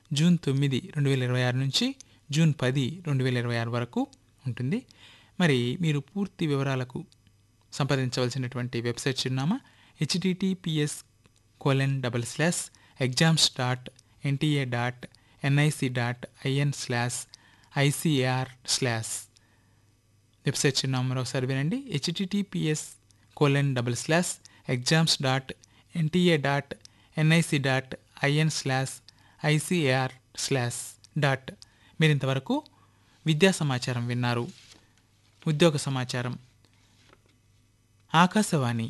June తొమ్మిది రెండు వేల ఇరవై ఆరు నుంచి జూన్ పది రెండు వేల ఇరవై ఆరు వరకు ఉంటుంది మరి మీరు పూర్తి వివరాలకు సంప్రదించవలసినటువంటి వెబ్సైట్ చిరునామా HTTPS colon double slash exams dot NTA dot NIC dot IN slash ICAR slash website చిరునామా మరోసారి వినండి HTTPS colon double slash exams dot NTA dot NIC dot IN slash ICAR slash dot మీరు ఇంతవరకు విద్యా సమాచారం విన్నారు ఉద్యోగ సమాచారం ఆకాశవాణి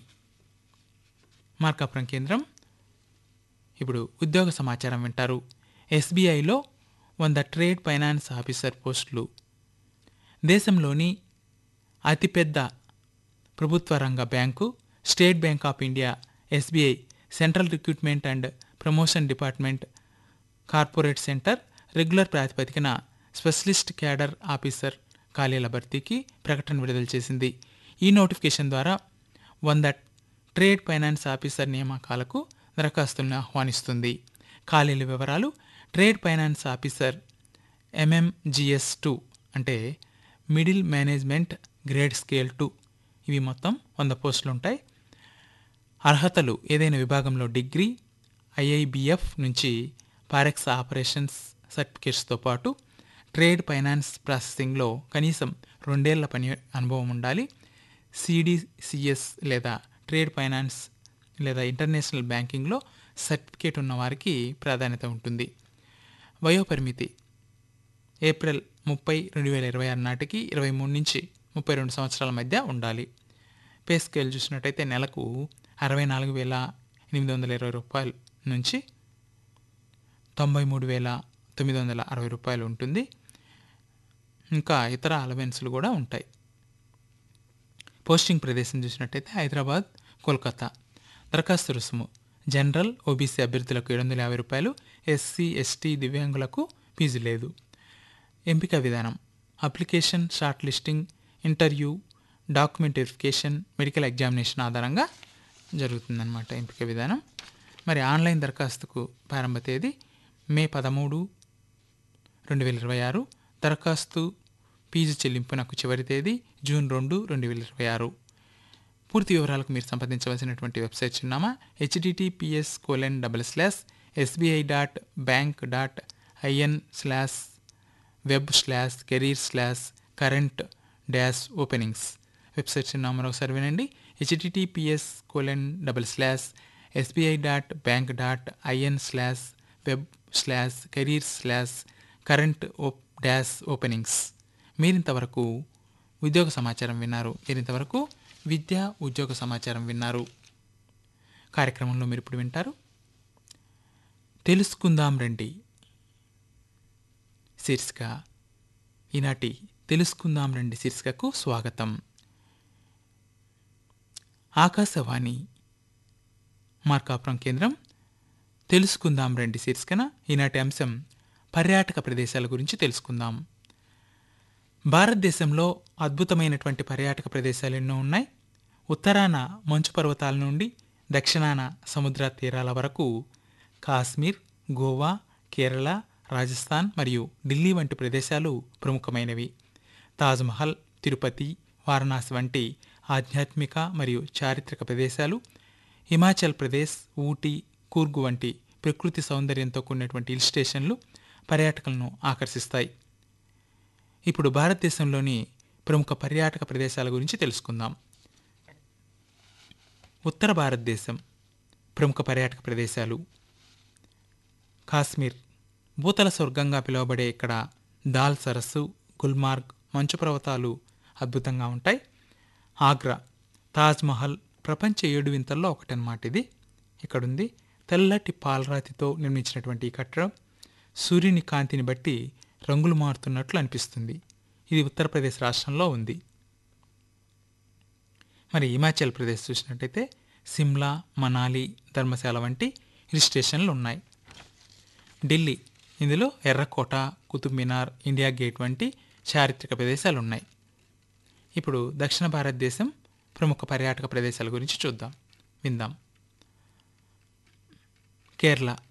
మార్కాపురం కేంద్రం ఇప్పుడు ఉద్యోగ సమాచారం వింటారు ఎస్బీఐలో వంద ట్రేడ్ ఫైనాన్స్ ఆఫీసర్ పోస్టులు దేశంలోని అతిపెద్ద ప్రభుత్వ రంగ bank State Bank of India SBI central recruitment and promotion department corporate centre regular ప్రాతిపదికన స్పెషలిస్ట్ క్యాడర్ ఆఫీసర్ ఖాళీల భర్తీకి ప్రకటన విడుదల చేసింది ఈ నోటిఫికేషన్ ద్వారా వంద ట్రేడ్ ఫైనాన్స్ ఆఫీసర్ నియామకాలకు దరఖాస్తులను ఆహ్వానిస్తుంది ఖాళీల వివరాలు trade finance officer MMGS two అంటే middle management grade scale two ఇవి మొత్తం వంద పోస్టులు ఉంటాయి అర్హతలు ఏదైనా విభాగంలో డిగ్రీ ఐఐబిఎఫ్ నుంచి పారెక్స్ ఆపరేషన్స్ సర్టిఫికేట్స్తో పాటు ట్రేడ్ ఫైనాన్స్ ప్రాసెసింగ్లో కనీసం రెండేళ్ల పని అనుభవం ఉండాలి సిడిసిఎస్ లేదా ట్రేడ్ ఫైనాన్స్ లేదా ఇంటర్నేషనల్ బ్యాంకింగ్లో సర్టిఫికేట్ ఉన్న వారికి ప్రాధాన్యత ఉంటుంది వయోపరిమితి ఏప్రిల్ ముప్పై రెండు వేల ఇరవై ఆరు నాటికి ఇరవై మూడు నుంచి ముప్పై రెండు సంవత్సరాల మధ్య ఉండాలి పే స్కేల్ చూసినట్టయితే నెలకు అరవై నాలుగు వేల ఎనిమిది వందల ఇరవై రూపాయల నుంచి తొంభై మూడు వేల తొమ్మిది వందల అరవై రూపాయలు ఉంటుంది ఇంకా ఇతర అలవెన్స్లు కూడా ఉంటాయి పోస్టింగ్ ప్రదేశం చూసినట్టయితే హైదరాబాద్ కోల్కతా దరఖాస్తు రుసుము జనరల్ ఓబీసీ అభ్యర్థులకు ఏడు వందల యాభై రూపాయలు ఎస్సీ ఎస్టీ దివ్యాంగులకు ఫీజు లేదు ఎంపిక విధానం application short listing interview document verification medical examination ఆధారంగా జరుగుతుందన్నమాట ఎంపిక విధానం మరి ఆన్లైన్ దరఖాస్తుకు ప్రారంభ తేదీ మే పదమూడు రెండు వేల ఇరవై ఆరు దరఖాస్తు ఫీజు చెల్లింపునకు చివరి తేదీ జూన్ రెండు రెండు వేల ఇరవై ఆరు పూర్తి వివరాలకు మీరు సంప్రదించవలసినటువంటి వెబ్సైట్ చిరునామా HTTPS colon double slash SBI dot bank dot IN slash web slash career slash current dash openings website చిరునామా ఒకసారి వినండి HTTPS colon double slash SBI dot bank dot IN slash web slash career slash current oh dash openings మీరింతవరకు ఉద్యోగ సమాచారం విన్నారు మీరింతవరకు విద్యా ఉద్యోగ సమాచారం విన్నారు కార్యక్రమంలో మీరు ఇప్పుడు వింటారు తెలుసుకుందాం రండి శీర్షిక ఈనాటి తెలుసుకుందాం రండి శీర్షికకు స్వాగతం ఆకాశవాణి మార్కాపురం కేంద్రం తెలుసుకుందాం రండి శీర్షికన ఈనాటి అంశం పర్యాటక ప్రదేశాల గురించి తెలుసుకుందాం భారతదేశంలో అద్భుతమైనటువంటి పర్యాటక ప్రదేశాలు ఎన్నో ఉన్నాయి ఉత్తరాన మంచు పర్వతాల నుండి దక్షిణాన సముద్ర తీరాల వరకు కాశ్మీర్ గోవా కేరళ రాజస్థాన్ మరియు ఢిల్లీ వంటి ప్రదేశాలు ప్రముఖమైనవి తాజ్మహల్ తిరుపతి వారణాసి వంటి ఆధ్యాత్మిక మరియు చారిత్రక ప్రదేశాలు హిమాచల్ ప్రదేశ్ ఊటీ కూర్గు వంటి ప్రకృతి సౌందర్యంతో కూడినటువంటి హిల్ స్టేషన్లు పర్యాటకులను ఆకర్షిస్తాయి ఇప్పుడు భారతదేశంలోని ప్రముఖ పర్యాటక ప్రదేశాల గురించి తెలుసుకుందాం ఉత్తర భారతదేశం ప్రముఖ పర్యాటక ప్రదేశాలు కాశ్మీర్ భూతల స్వర్గంగా పిలువబడే ఇక్కడ దాల్ సరస్సు గుల్మార్గ్ మంచు పర్వతాలు అద్భుతంగా ఉంటాయి ఆగ్రా తాజ్మహల్ ప్రపంచ ఏడు వింతల్లో ఒకటన్నమాట ఇది ఇక్కడుంది తెల్లటి పాలరాతితో నిర్మించినటువంటి ఈ కట్టడం సూర్యుని కాంతిని బట్టి రంగులు మారుతున్నట్లు అనిపిస్తుంది ఇది ఉత్తరప్రదేశ్ రాష్ట్రంలో ఉంది మరి హిమాచల్ ప్రదేశ్ చూసినట్టయితే సిమ్లా మనాలి ధర్మశాల వంటి హిల్ స్టేషన్లు ఉన్నాయి ఢిల్లీ ఇందులో ఎర్రకోట కుతుబ్ మినార్ ఇండియా గేట్ వంటి చారిత్రక ప్రదేశాలు ఉన్నాయి ఇప్పుడు దక్షిణ భారతదేశం ప్రముఖ పర్యాటక ప్రదేశాల గురించి చూద్దాం విందాం కేరళ